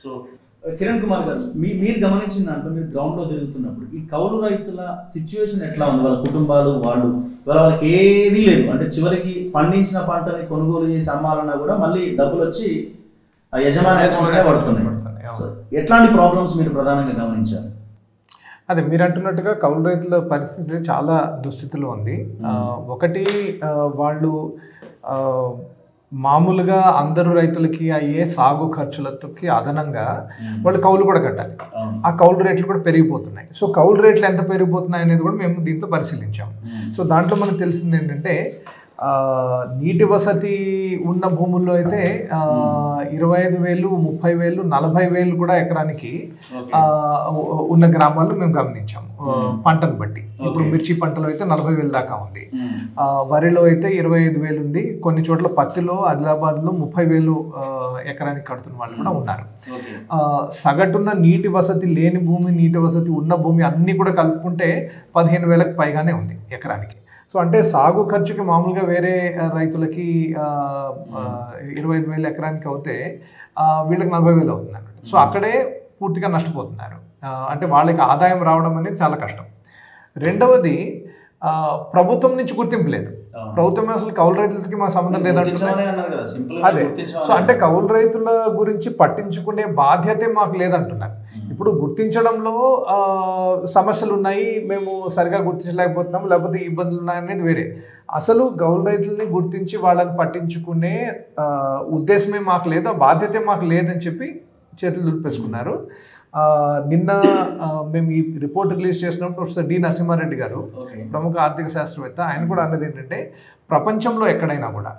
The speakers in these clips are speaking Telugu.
సో కిరణ్ కుమార్ గారు మీ మీరు గమనించిన దాంట్లో మీరు గ్రౌండ్ లో తిరుగుతున్నప్పుడు ఈ కౌలు రైతుల సిచ్యువేషన్ ఎట్లా ఉంది వాళ్ళ కుటుంబాలు వాళ్ళు వాళ్ళ వాళ్ళకి ఏదీ లేదు అంటే చివరికి పండించిన పంటని కొనుగోలు చేసి అమ్మాలన్నా కూడా మళ్ళీ డబ్బులు వచ్చి ఆ యజమాని అకౌంట్లోనే పడుతున్నాయి పడుతున్నాయి, అవును. సో ఎట్లాంటి ప్రాబ్లమ్స్ మీరు ప్రధానంగా గమనించారు అదే మీరు అంటున్నట్టుగా కౌలు రైతుల పరిస్థితి చాలా దుస్థితిలో ఉంది ఆ, ఒకటి ఆ, వాళ్ళు ఆ, మామూలుగా అందరు రైతులకి అయ్యే సాగు ఖర్చులకి అదనంగా వాళ్ళు కౌలు కూడా కట్టాలి అవును. ఆ కౌలు రేట్లు కూడా పెరిగిపోతున్నాయి సో కౌలు రేట్లు ఎంత పెరిగిపోతున్నాయి అనేది కూడా మేము దీంట్లో పరిశీలించాము సో దాంట్లో మనకు తెలిసింది ఏంటంటే ఆ, నీటి వసతి ఉన్న భూముల్లో అయితే ఆ, ఇరవై ఐదు వేలు ముప్పై వేలు నలభై వేలు కూడా ఎకరానికి Okay. ఆ, ఉ- ఉన్న గ్రామాల్లో మేము గమనించాము ఆ, పంటను బట్టి ఇప్పుడు మిర్చి పంటలో అయితే నలభై వేలు దాకా ఉంది మ్మ్. ఆ, వరిలో అయితే ఇరవై ఐదు వేలు ఉంది కొన్ని చోట్ల పత్తిలో ఆదిలాబాద్లో ముప్పై వేలు ఆ, ఎకరానికి కడుతున్న వాళ్ళు కూడా ఉన్నారు ఓకే ఆ, సగటున నీటి వసతి లేని భూమి నీటి వసతి ఉన్న భూమి అన్నీ కూడా కలుపుకుంటే పదిహేను వేలకు పైగానే ఉంది ఎకరానికి సో అంటే సాగు ఖర్చుకి మామూలుగా వేరే ఆ, రైతులకి ఆ, ఆ, ఇరవై ఐదు వేలు ఎకరానికి అవుతే ఆ, వీళ్ళకి నలభై వేలు అవుతుంది అన్నట్టు సో అక్కడే పూర్తిగా నష్టపోతున్నారు ఆ, అంటే వాళ్ళకి ఆదాయం రావడం అనేది చాలా కష్టం రెండవది ఆ, ప్రభుత్వం నుంచి గుర్తింపు లేదు అవును. ప్రభుత్వం అసలు కౌలు రైతులకి మా సంబంధం లేదంటున్నారు గుర్తించమనే అన్నారు కదా సింపుల్ అదే సో అంటే కౌలు రైతుల గురించి పట్టించుకునే బాధ్యతే మాకు లేదంటున్నారు ఇప్పుడు గుర్తించడంలో ఆ, సమస్యలు ఉన్నాయి మేము సరిగా గుర్తించలేకపోతున్నాం లేకపోతే ఇబ్బందులు ఉన్నాయనేది వేరే అసలు కౌలు రైతుల్ని గుర్తించి వాళ్ళని పట్టించుకునే ఆ, ఉద్దేశమే మాకు లేదు ఆ బాధ్యతే మాకు లేదని చెప్పి చేతులు దులిపేసుకున్నారు ఆ, నిన్న ఆ, మేము ఈ రిపోర్ట్ రిలీజ్ చేసినప్పుడు ప్రొఫెసర్ డి నరసింహారెడ్డి గారు ఓకే ప్రముఖ ఆర్థిక శాస్త్రవేత్త ఆయన కూడా అన్నది ఏంటంటే ప్రపంచంలో ఎక్కడైనా కూడా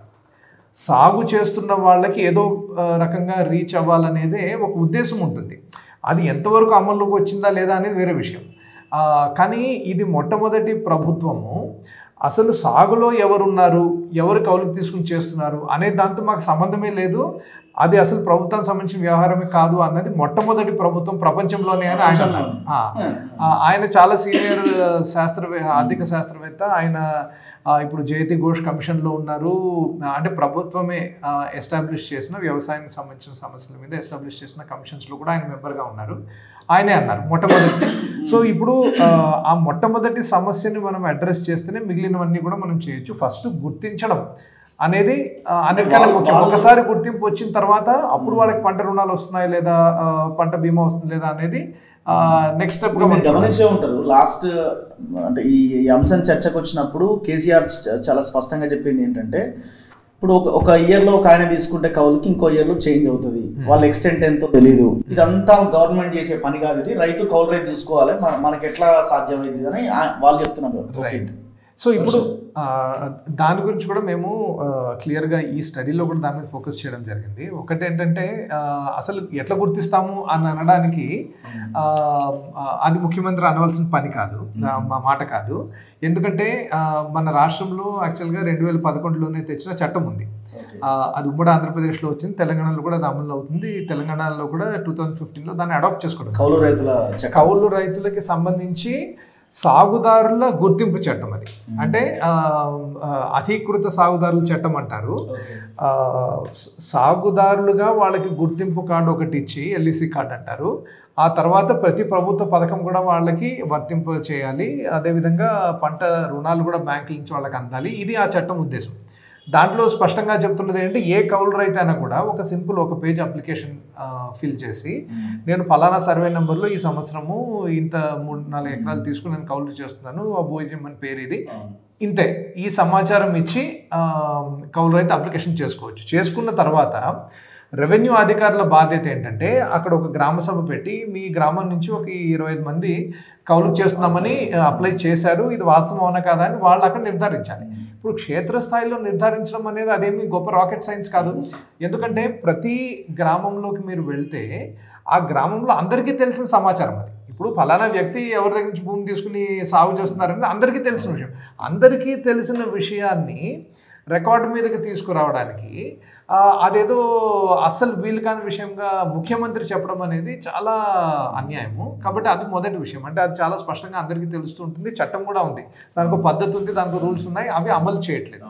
సాగు చేస్తున్న వాళ్ళకి ఏదో ఆ, రకంగా రీచ్ అవ్వాలనేదే ఒక ఉద్దేశం ఉంటుంది అది ఎంతవరకు అమల్లోకి వచ్చిందా లేదా అనేది వేరే విషయం ఆ, కానీ ఇది మొట్టమొదటి ప్రభుత్వము అసలు సాగులో ఎవరున్నారు ఎవరు కౌలుకు తీసుకుని చేస్తున్నారు అనే దాంతో మాకు సంబంధమే లేదు అది అసలు ప్రభుత్వానికి సంబంధించిన వ్యవహారమే కాదు అన్నది మొట్టమొదటి ప్రభుత్వం ప్రపంచంలోనే అని ఆయన అన్నారు. ఆ. ఆ, ఆయన చాలా సీనియర్ శాస్త్రవే ఆర్థిక శాస్త్రవేత్త ఆయన ఆ, ఇప్పుడు జయతి ఘోష్ కమిషన్లో ఉన్నారు ఆ, అంటే ప్రభుత్వమే ఎస్టాబ్లిష్ చేసిన వ్యవసాయానికి సంబంధించిన సమస్యల మీద ఎస్టాబ్లిష్ చేసిన కమిషన్స్లో కూడా ఆయన మెంబర్గా ఉన్నారు ఆయనే అన్నారు మొట్టమొదటి సో ఇప్పుడు ఆ, ఆ మొట్టమొదటి సమస్యని మనం అడ్రస్ చేస్తేనే మిగిలినవన్నీ కూడా మనం చేయొచ్చు ఫస్ట్ గుర్తించడం అనేది ఆ, అన్నిటికన్నా వాళ్ళు- ముఖ్యం వాళ్ళు- ఒకసారి గుర్తింపు వచ్చిన తర్వాత అప్పుడు వాళ్ళకి పంట రుణాలు వస్తున్నాయి లేదా ఆ, పంట బీమా వస్తుంది లేదా అనేది నెక్స్ట్ స్టెప్ గా మీరు మనం చూడాలి. గమనించే ఉంటారు లాస్ట్ అంటే ఈ ఈ అంశం చర్చకు వచ్చినప్పుడు కేసీఆర్ చ- చాలా స్పష్టంగా చెప్పింది ఏంటంటే ఇప్పుడు ఒక ఒక ఇయర్ లో ఒక ఆయన తీసుకుంటే కౌలుకి ఇంకో ఇయర్ లో చేంజ్ అవుతుంది వాళ్ళ ఎక్స్టెంట్ ఎంతో తెలియదు ఇదంతా గవర్నమెంట్ చేసే పని కాదు ఇది రైతు కౌలు రైతు చూసుకోవాలి మన- మనకి ఎట్లా సాధ్యమైంది అని ఆ- వాళ్ళు చెప్తున్నారు రైట్ సో ఇప్పుడు ఆ, దాని గురించి కూడా మేము క్లియర్గా ఈ స్టడీలో కూడా దాని మీద ఫోకస్ చేయడం జరిగింది ఒకటి ఏంటంటే ఆ, అసలు ఎట్లా గుర్తిస్తాము అని అనడానికి ఆ, ఆ, అది ముఖ్యమంత్రి అనవలసిన పని కాదు ఆ, మా మాట కాదు ఎందుకంటే ఆ, మన రాష్ట్రంలో యాక్చువల్గా రెండు వేల పదకొండులోనే తెచ్చిన చట్టం ఉంది ఆ, అది ఉమ్మడి ఆంధ్రప్రదేశ్లో వచ్చింది తెలంగాణలో కూడా అది అమల్లో అవుతుంది తెలంగాణలో కూడా టూ థౌజండ్ ఫిఫ్టీన్లో దాన్ని అడాప్ట్ చేసుకోవడం కౌలు రైతుల చట్టం కౌలు రైతులకి సంబంధించి సాగుదారుల గుర్తింపు చట్టం అది అంటే ఆ, ఆ, అధీకృత సాగుదారుల చట్టం అంటారు ఓకే. ఆ, స- సాగుదారులుగా వాళ్ళకి గుర్తింపు కార్డు ఒకటి ఇచ్చి ఎల్ఈసి కార్డు అంటారు ఆ తర్వాత ప్రతి ప్రభుత్వ పథకం కూడా వాళ్ళకి వర్తింపు చేయాలి అదేవిధంగా పంట రుణాలు కూడా బ్యాంకుల నుంచి వాళ్ళకి అందాలి ఇది ఆ చట్టం ఉద్దేశం దాంట్లో స్పష్టంగా చెప్తున్నది ఏంటంటే ఏ కౌలు రైతు అయినా కూడా ఒక సింపుల్ ఒక పేజ్ అప్లికేషన్ ఫిల్ చేసి నేను ఫలానా సర్వే నెంబర్లో ఈ సంవత్సరము ఇంత మూడు నాలుగు ఎకరాలు తీసుకుని నేను కౌలు చేస్తున్నాను ఆ భోజనం అని పేరు ఇది అవును. ఇంతే ఈ సమాచారం ఇచ్చి ఆ, కౌలు రైతు అప్లికేషన్ చేసుకోవచ్చు చేసుకున్న తర్వాత రెవెన్యూ అధికారుల బాధ్యత ఏంటంటే అక్కడ ఒక గ్రామ సభ పెట్టి మీ గ్రామం నుంచి ఒక ఇరవై ఐదు మంది కౌలు చేస్తున్నామని అప్లై చేశారు ఇది వాస్తవం అవునా కాదా అని వాళ్ళు అక్కడ నిర్ధారించాలి ఇప్పుడు క్షేత్రస్థాయిలో నిర్ధారించడం అనేది అదేమి గొప్ప రాకెట్ సైన్స్ కాదు ఎందుకంటే ప్రతి గ్రామంలోకి మీరు వెళ్తే ఆ గ్రామంలో అందరికీ తెలిసిన సమాచారం అది ఇప్పుడు ఫలానా వ్యక్తి ఎవరి దగ్గర నుంచి భూమి తీసుకుని సాగు చేస్తున్నారని అందరికీ తెలిసిన విషయం అందరికీ తెలిసిన విషయాన్ని రికార్డు మీదకి తీసుకురావడానికి ఆ, అదేదో అస్సలు వీలు కాని విషయంగా ముఖ్యమంత్రి చెప్పడం అనేది చాలా అన్యాయము కాబట్టి అది మొదటి విషయం అంటే అది చాలా స్పష్టంగా అందరికీ తెలుస్తూ ఉంటుంది చట్టం కూడా ఉంది దానికి ఒక పద్ధతి ఉంది దానికి రూల్స్ ఉన్నాయి అవి అమలు చేయట్లేదు అవును.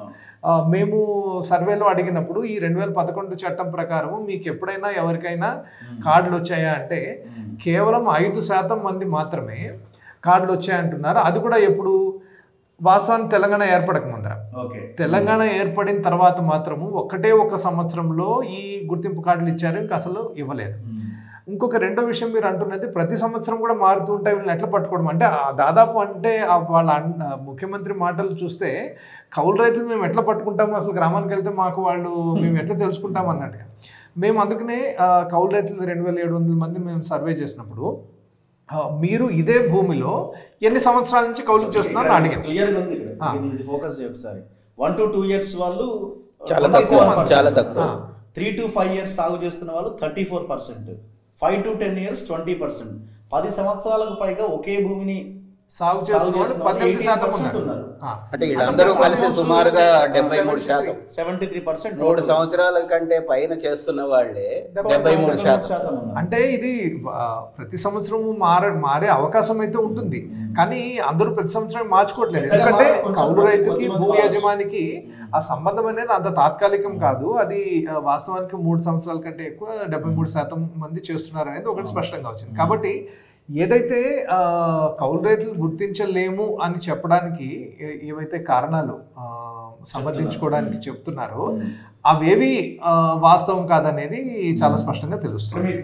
ఆ, మేము సర్వేలో అడిగినప్పుడు ఈ రెండు వేల పదకొండు చట్టం ప్రకారం మీకు ఎప్పుడైనా ఎవరికైనా కార్డులు వచ్చాయా అంటే కేవలం ఐదు శాతం మంది మాత్రమే కార్డులు వచ్చాయంటున్నారు అది కూడా ఎప్పుడు వాస్తవానికి తెలంగాణ ఏర్పడక ముందర ఓకే తెలంగాణ ఏర్పడిన తర్వాత మాత్రము ఒకటే ఒక సంవత్సరంలో ఈ గుర్తింపు కార్డులు ఇచ్చారు ఇంకా అసలు ఇవ్వలేదు ఇంకొక రెండో విషయం మీరు అంటున్నది ప్రతి సంవత్సరం కూడా మారుతూ ఉంటాయి వీళ్ళని ఎట్లా పట్టుకోవడం అంటే ఆ దాదాపు అంటే ఆ వాళ్ళ అన్- ఆ ముఖ్యమంత్రి మాటలు చూస్తే కౌలు రైతులు మేము ఎట్లా పట్టుకుంటాము అసలు గ్రామానికి వెళ్తే మాకు వాళ్ళు మేము ఎట్లా తెలుసుకుంటాం అన్నట్టుగా మేము అందుకనే ఆ, కౌలు రైతులు రెండు వేల ఏడు వందల మంది మేము సర్వే చేసినప్పుడు ఆ, మీరు ఇదే భూమిలో ఎన్ని సంవత్సరాల నుంచి కౌలు చేస్తున్నారో అని అడిగాను క్లియర్ గా ఉంది ఇక్కడ ఆ. ఇది- ఇది ఫోకస్ చేయ ఒకసారి వన్ టు టూ ఇయర్స్ వాళ్ళు చాలా తక్కువ, చాలా తక్కువ. త్రీ టు ఫైవ్ ఇయర్స్ సాగు చేస్తున్న వాళ్ళు thirty four percent five to ten years twenty percent పది సంవత్సరాలకు పైగా ఒకే భూమిని సాగు చేస్తున్న వాళ్ళు పద్దెనిమిది శాతం 18% ఉన్నారు ఆ. అంటే వీళ్ళందరూ కలిసి సుమారుగా డెబ్బై మూడు శాతం సెవెంటీ త్రీ పర్సెంట్ మూడు సంవత్సరాల కంటే పైన చేస్తున్న వాళ్ళే డెబ్బై మూడు శాతం అంటే ఇది ఆ, ప్రతి సంవత్సరం మారే మారే అవకాశం అయితే ఉంటుంది కానీ అందరూ ప్రతి సంవత్సరం మార్చుకోవట్లేదు పెద్దగా ఎందుకంటే మారదు, కొంచెం కౌలు రైతుకి కొంతమంది భూ కావచ్చు. యజమానికి ఆ సంబంధం అనేది అంత తాత్కాలికం కాదు అది ఆ, వాస్తవానికి మూడు సంవత్సరాల కంటే ఎక్కువ డెబ్బై మూడు శాతం మంది చేస్తున్నారు అనేది ఒకటి స్పష్టంగా వచ్చింది కాబట్టి ఏదైతే ఆ, కౌలు రైతులు గుర్తించలేము అని చెప్పడానికి ఏ- ఏవైతే కారణాలు ఆ, సమర్థించుకోవడానికి చెప్తున్నారో అవేవి ఆ, వాస్తవం కాదనేది చాలా స్పష్టంగా తెలుస్తుంది